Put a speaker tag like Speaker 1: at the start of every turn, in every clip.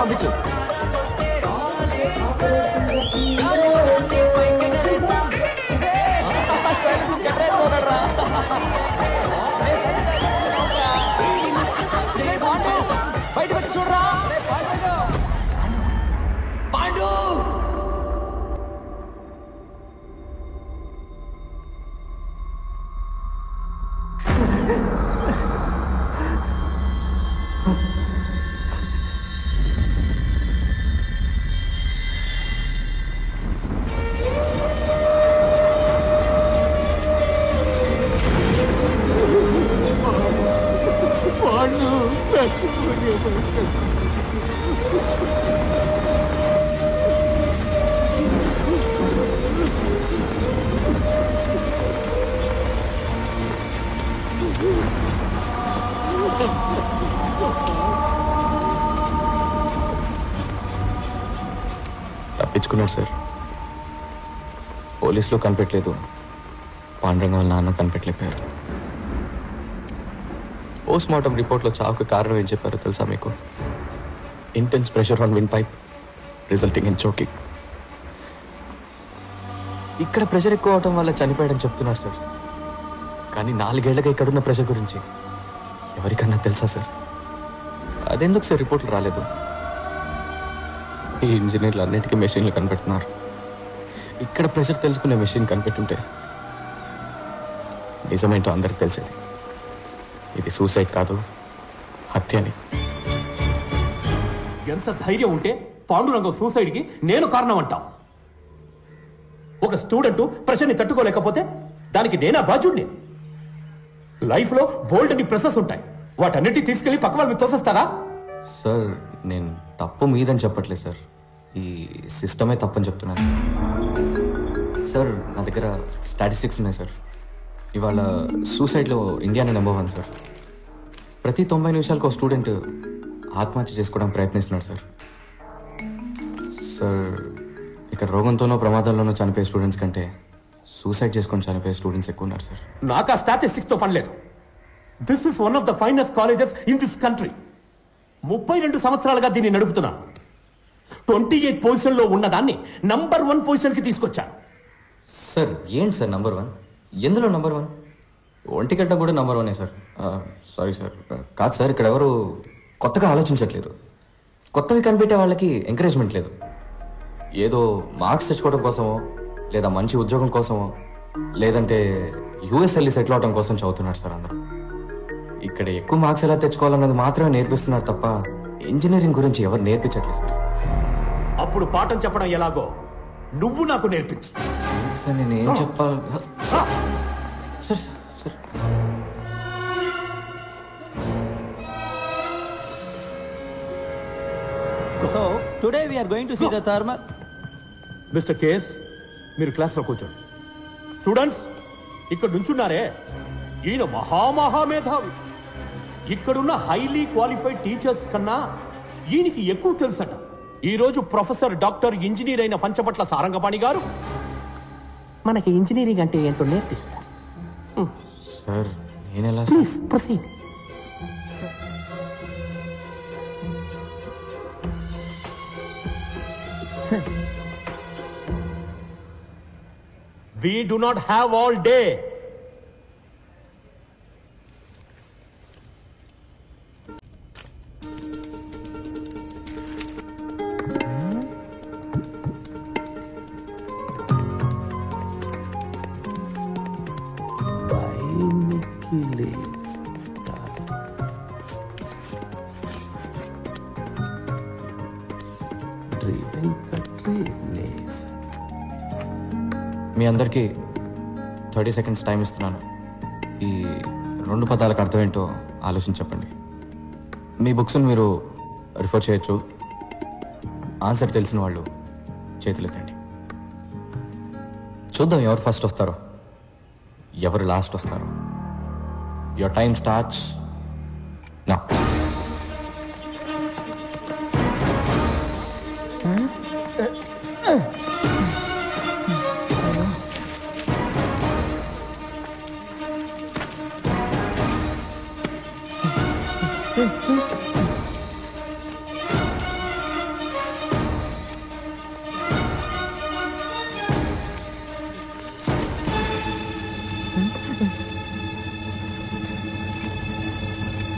Speaker 1: పంపించు బయటకు వచ్చి చూడరా పాండు
Speaker 2: వాళ్ళు చచ్చిపోయే
Speaker 3: తప్పించుకున్నాడు సార్ పోలీసులు కనిపెట్టలేదు పాండురంగం వాళ్ళ నాన్న కనిపెట్టలేకపోయారు పోస్ట్ మార్టం రిపోర్ట్లో చావుకు కారణం ఏం చెప్పారో తెలుసా మీకు intense pressure on windpipe resulting in choking ఇక్కడ ప్రెషర్ ఎక్కువ అవటం వల్ల చనిపోయాడని చెప్తున్నారు సార్ కానీ నాలుగేళ్లగా ఇక్కడున్న ప్రెషర్ గురించి ఎవరికన్నా తెలుసా సార్ అదెందుకు సార్ రిపోర్ట్లు రాలేదు ఈ ఇంజనీర్లు అన్నిటికీ మెషిన్లు కనిపెడుతున్నారు ఇక్కడ ప్రెషర్ తెలుసుకునే మెషిన్ కనిపెట్టుంటే నిజమేంటో అందరికి తెలిసేది ఇది సూసైడ్ కాదు హత్య అని
Speaker 4: ఎంత ధైర్యం ఉంటే పాండురంగం సూసైడ్కి నేను కారణం అంటావు ఒక స్టూడెంట్ ప్రెషర్ని తట్టుకోలేకపోతే దానికి నేనా బాధ్యుడిని లైఫ్లో బోల్డ్ అని ప్రెసెస్ ఉంటాయి వాటన్నిటి తీసుకెళ్లి పక్క వాళ్ళకి తోసేస్తారా
Speaker 3: సార్ నేను తప్పు మీదని చెప్పట్లేదు సార్ ఈ సిస్టమే తప్పని చెప్తున్నాను సార్ నా దగ్గర స్టాటిస్టిక్స్ ఉన్నాయి సార్ ఇవాళ సూసైడ్లో ఇండియానే నెంబర్ వన్ సార్ ప్రతి తొంభై నిమిషాలకు ఒక స్టూడెంట్ ఆత్మహత్య చేసుకోవడానికి ప్రయత్నిస్తున్నాడు సార్ సార్ ఇక్కడ రోగంతోనో ప్రమాదాల్లోనో చనిపోయే స్టూడెంట్స్ కంటే సూసైడ్ చేసుకొని చనిపోయే స్టూడెంట్స్ ఎక్కువ ఉన్నారు సార్
Speaker 4: నాకు ఆ స్టాటిస్టిక్స్ తో పనిలేదు this is one of the finest colleges in this country ముప్పై రెండు సంవత్సరాలుగా దీన్ని నడుపుతున్నాను ట్వంటీ ఎయిట్ పొజిషన్ లో ఉన్న దాన్ని నంబర్ వన్ పొజిషన్ కి తీసుకొచ్చాను
Speaker 3: సార్ ఏంటి సార్ నంబర్ వన్ ఎందులో నంబర్ వన్ ఒంటిగడ్డ కూడా నంబర్ వనే సార్ సారీ సార్ కాదు సార్ ఇక్కడ ఎవరు కొత్తగా ఆలోచించట్లేదు కొత్తవి కనిపెట్టే వాళ్ళకి ఎంకరేజ్మెంట్ లేదు ఏదో మార్క్స్ తెచ్చుకోవడం కోసమో లేదా మంచి ఉద్యోగం కోసమో లేదంటే యూఎస్ వెళ్ళి సెటిల్ అవడం కోసం చదువుతున్నారు సార్ అందరూ ఇక్కడ ఎక్కువ మార్క్స్ ఎలా తెచ్చుకోవాలన్నది మాత్రమే నేర్పిస్తున్నారు తప్ప ఇంజనీరింగ్ గురించి ఎవరు నేర్పించట్లేదు సార్
Speaker 4: అప్పుడు పాఠం చెప్పడం ఎలాగో నువ్వు నాకు నేర్పించు
Speaker 3: సార్ నేను ఏం చెప్పాలి sir sir sir
Speaker 1: so today we're going to see the thermal
Speaker 4: mister case మీరు క్లాస్లో కూర్చోండి స్టూడెంట్స్ ఇక్కడ నుంచున్నారే ఈయన మహామహామేధావి ఇక్కడున్న హైలీ క్వాలిఫైడ్ టీచర్స్ కన్నా ఈయనకి ఎక్కువ తెలుసట ఈ రోజు ప్రొఫెసర్ డాక్టర్ ఇంజనీర్ అయిన పంచపట్ల సారంగపాణి గారు మనకి ఇంజనీరింగ్ అంటే ఏంటో నేర్పిస్తారు
Speaker 3: సార్ నేను ఎలా
Speaker 4: please proceed We do not have all day.
Speaker 3: మీ అందరికీ థర్టీ సెకండ్స్ టైం ఇస్తున్నాను ఈ రెండు పదాలకు అర్థం ఏంటో ఆలోచించి చెప్పండి మీ బుక్స్ని మీరు రిఫర్ చేయొచ్చు ఆన్సర్ తెలిసిన వాళ్ళు చేతులు ఎత్తండి చూద్దాం ఎవరు ఫస్ట్ వస్తారో ఎవరు లాస్ట్ వస్తారో యువర్ టైం స్టార్ట్స్ నా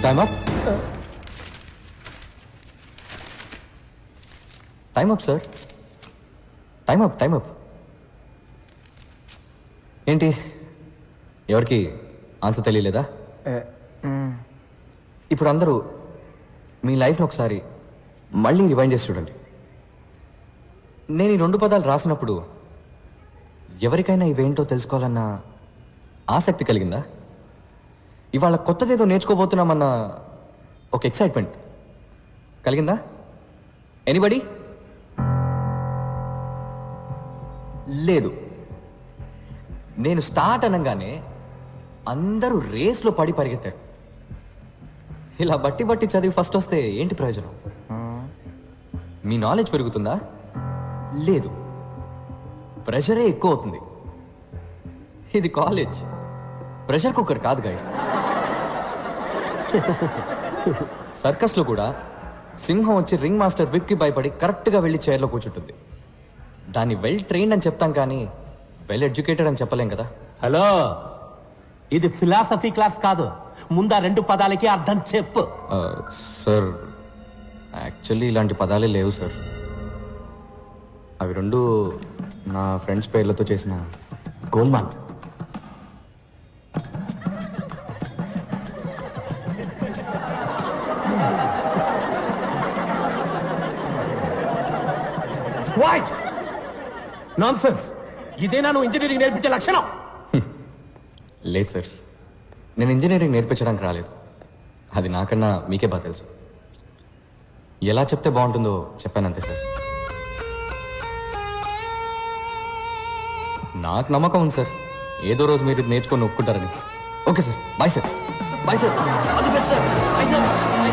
Speaker 3: time up time up sir time up time up ఏంటి ఎవరికి ఆన్సర్ తెలియలేదా ఇప్పుడు అందరూ మీ లైఫ్ని ఒకసారి మళ్ళీ రివైండ్ చేసి చూడండి నేను ఈ రెండు పదాలు రాసినప్పుడు ఎవరికైనా ఇవేంటో తెలుసుకోవాలన్న ఆసక్తి కలిగిందా ఇవాళ కొత్తదేదో నేర్చుకోబోతున్నామన్న ఒక ఎక్సైట్మెంట్ కలిగిందా ఎనీబడి లేదు నేను స్టార్ట్ అనగానే అందరూ రేస్లో పడి పరిగెత్తారు ఇలా బట్టి బట్టి చదివి ఫస్ట్ వస్తే ఏంటి ప్రయోజనం మీ నాలెడ్జ్ పెరుగుతుందా లేదు ప్రెషరే ఎక్కువ అవుతుంది ఇది కాలేజ్ ప్రెషర్ కుక్కర్ కాదు గైస్ సర్కస్లో కూడా సింహం వచ్చి రింగ్ మాస్టర్ విప్కి భయపడి కరెక్ట్గా వెళ్ళి చైర్లో కూర్చుంటుంది దాన్ని వెల్ ట్రైన్డ్ అని చెప్తాం కానీ వెల్ ఎడ్యుకేటెడ్ అని చెప్పలేం కదా
Speaker 4: హలో ఇది ఫిలాసఫీ క్లాస్ కాదు ముందా రెండు పదాలకి అర్థం చెప్పు
Speaker 3: సార్ యాక్చువల్లీ ఇలాంటి పదాలే లేవు సార్ అవి రెండు నా ఫ్రెండ్స్ పేర్లతో చేసిన గోల్మాల్
Speaker 4: వాట్ నాన్ ఇదేనా నువ్వు ఇంజనీరింగ్ నేర్పించే లక్షణం
Speaker 3: లేదు సార్ నేను ఇంజనీరింగ్ నేర్పించడానికి రాలేదు అది నాకన్నా మీకే బాగా తెలుసు ఎలా చెప్తే బాగుంటుందో చెప్పాను అంతే సార్ నాకు నమ్మకం ఉంది సార్ ఏదో రోజు మీరు ఇది నేర్చుకొని ఒప్పుకుంటారని okay sir bye sir bye sir all the best sir bye sir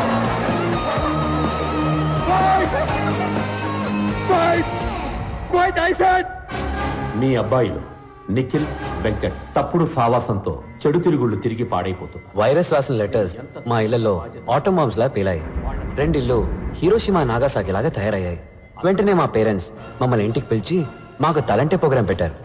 Speaker 2: Quiet! Quiet, I said!
Speaker 4: మీ అబ్బాయిలు నిఖిల్ వెంకట్ తప్పుడు సావాసంతో చెడు తిరుగుళ్ళు తిరిగి పాడైపోతున్నారు
Speaker 5: వైరస్ రాసిన లెటర్స్ మా ఇళ్లలో ఆటోమ్ బాంబ్స్ లా పేలాయి రెండిల్లు హీరోషిమా నాగాసాకి లాగా తయారయ్యాయి వెంటనే మా పేరెంట్స్ మమ్మల్ని ఇంటికి పిలిచి మాకు తలంటే ప్రోగ్రాం పెట్టారు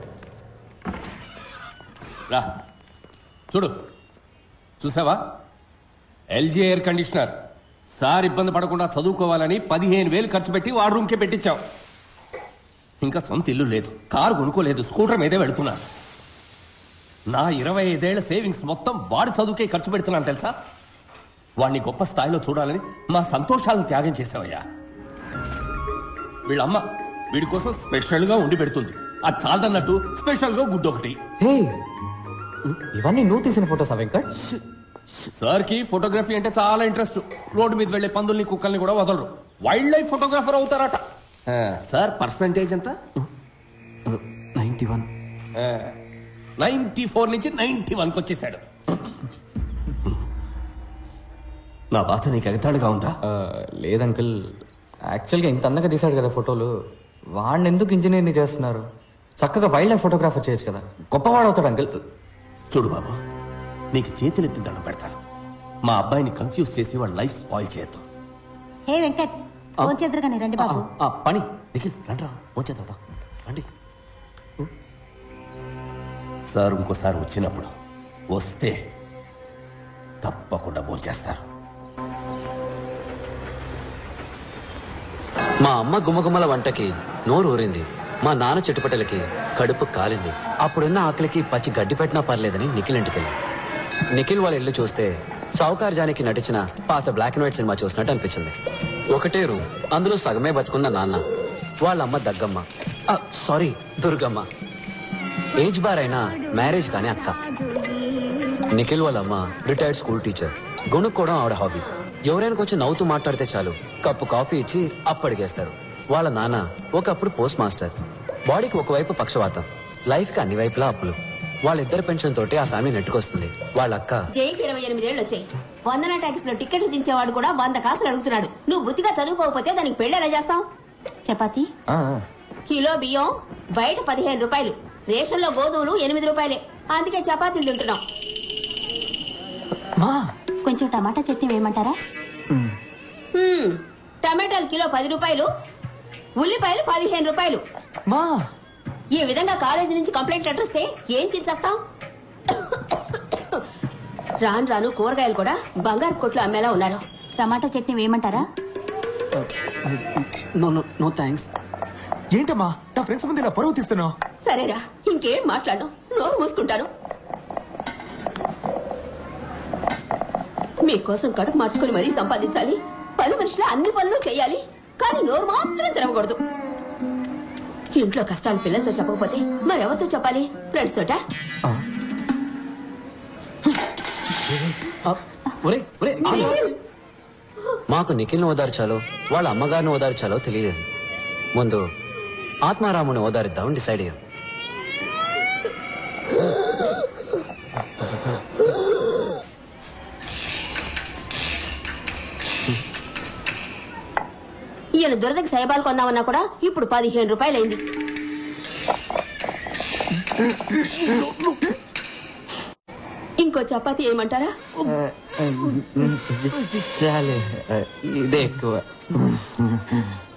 Speaker 6: రా చూడు చూసావా ఎల్జీ ఎయిర్ కండిషనర్ సార్ ఇబ్బంది పడకుండా చదువుకోవాలని పదిహేను వేలు ఖర్చు పెట్టి వాడు రూమ్కే పెట్టించాం ఇంకా సొంత ఇల్లు లేదు కారు కొనుక్కోలేదు స్కూటర్ మీదే వెళుతున్నా నా ఇరవై ఐదేళ్ల సేవింగ్స్ మొత్తం వాడి చదువుకే ఖర్చు పెడుతున్నాను తెలుసా వాడిని గొప్ప స్థాయిలో చూడాలని మా సంతోషాలను త్యాగం చేసావయ్యా వీళ్ళమ్మ వీడి కోసం స్పెషల్ గా ఉండి పెడుతుంది అది చాలదన్నట్టు స్పెషల్ గా గుడ్డు ఒకటి
Speaker 3: హే ఇవన్నీ నువ్వు తీసిన ఫోటోసా వెంకట్
Speaker 6: సార్ కి ఫోటోగ్రఫీ అంటే చాలా ఇంట్రెస్ట్ రోడ్డు మీద వెళ్లే పందుల్ని కుక్కల్ని కూడా వదలరు వైల్డ్ లైఫ్ ఫోటోగ్రాఫర్ అవుతారట ఆ, సార్ పర్సంటేజ్ ఎంత
Speaker 5: నైన్టీ వన్
Speaker 6: నైన్టీ ఫోర్ నుంచి నైన్టీ వన్కి వచ్చేసాడు నా బాధ నీకు ఎగతాడుగా ఉందా
Speaker 3: ఆ, లేదు అంకుల్ యాక్చువల్గా ఇంత అందంగా తీశాడు కదా ఫోటోలు వాడిని ఎందుకు ఇంజనీర్ని చేస్తున్నారు చక్కగా వైల్డ్ లైఫ్ ఫోటోగ్రాఫర్ చేయొచ్చు కదా గొప్పవాడు అవుతాడు అంకుల్
Speaker 6: చూడు బాబు నీకు చేతులెత్తి దండం పెడతాను మా అబ్బాయిని కన్ఫ్యూజ్ చేసి వాడు లైఫ్ స్పాయిల్ చేయొద్దు
Speaker 7: హే వెంకట్ ఫోన్ చేద్దరు కానీ రండి బాబు
Speaker 5: పని నిఖిల్ రండిరా వచ్చేదా రండి
Speaker 6: సార్ ఇంకోసారి వచ్చినప్పుడు వస్తే తప్పకుండా భోంచేస్తారు
Speaker 5: మా అమ్మ గుమగుమల వంటకి నోరు ఊరింది మా నాన్న చెట్టుపట్టలకి కడుపు కాలింది అప్పుడున్న ఆకలికి పచ్చి గడ్డి పెట్టినా పర్లేదని నిఖిల్ ఇంటికెళ్ళి నిఖిల్ వాళ్ళ ఇల్లు చూస్తే చౌకార్ జానికి నటించిన పాత బ్లాక్ అండ్ వైట్ సినిమా చూసినట్టు అనిపించింది ఒకటే రూమ్ అందులో సగమే బతుకున్న నాన్న వాళ్ళ అమ్మ దగ్గమ్మ ఆ, సారీ దుర్గమ్మ ఏజ్ బార్ అయినా మ్యారేజ్ కానీ అక్క నిఖిల్ వాళ్ళ అమ్మ రిటైర్డ్ స్కూల్ టీచర్ గొనుక్కోవడం ఆవిడ హాబీ ఎవరైనా కొంచెం నవ్వుతూ మాట్లాడితే చాలు కప్పు కాఫీ ఇచ్చి అప్పడిగేస్తారు వాళ్ళ నాన్న ఒకప్పుడు పోస్ట్ మాస్టర్ బాడీకి ఒకవైపు పక్షవాతం లైఫ్ కి అన్ని వైపులా అప్పులు వాళ్ళిద్దరు పెన్షన్ తోటి ఆ ఫ్యామిలీ నెట్టుకొస్తుంది వాళ్ళ అక్క
Speaker 7: జైకి ఇరవై ఎనిమిదేళ్ళు వచ్చాయి వందన ట్యాక్స్ లో టికెట్ దించేవాడు కూడా వంద కాసులు అడుగుతున్నాడు నువ్వు బుద్ధిగా చదువుకోకపోతే దానికి పెళ్లి ఎలా చేస్తావు చపాతి
Speaker 3: ఆ, ఆ.
Speaker 7: కిలో బియ్యం బయట పదిహేను రూపాయలు రేషన్ లో గోధుమలు ఎనిమిది రూపాయలే అందుకే చపాతీలు తింటున్నాం కొంచెం టమాటా చట్నీ వేయమంటారా హ్మ్, టమాటాలు కిలో పది రూపాయలు ఉల్లిపాయలు పదిహేను రూపాయలు
Speaker 3: మా
Speaker 7: ఈ విధంగా కాలేజీ నుంచి కంప్లైంట్ లెటర్ వస్తే ఏం తినేస్తాం రాను రాను కూరగాయలు కూడా బంగారు కొట్లు అమ్మేలా ఉన్నారు
Speaker 8: టమాటా చట్నీ వేయమంటారా
Speaker 9: నో నో నో థ్యాంక్స్ ఏంటమ్మా నా ఫ్రెండ్స్ ముందు ఇలా పరువు తీస్తున్నావు
Speaker 7: సరేరా ఇంకేం మాట్లాడు నోరు మూసుకుంటాను మీకోసం కడుపు మార్చుకుని మరీ సంపాదించాలి పని మనుషులు అన్ని పనులు చేయాలి కానీ నోరు మాత్రం తెరవకూడదు ఇంట్లో కష్టాలు పిల్లలతో చెప్పకపోతే మరెవరితో చెప్పాలి ఫ్రెండ్స్ తోట
Speaker 9: ఒరే ఒరే
Speaker 5: మాకు నిఖిల్ని ఓదార్చాలో వాళ్ళ అమ్మగారిని ఓదార్చాలో తెలియలేదు ముందు ఆత్మారాముని ఓదారిద్దాం డిసైడ్ అయ్యాం
Speaker 7: ఈయన దురదకి సైబాలు కొందామన్నా కూడా ఇప్పుడు పదిహేను రూపాయలైంది ఇంకో చపాతీ ఏమంటారా
Speaker 3: చాలే ఇదే ఎక్కువ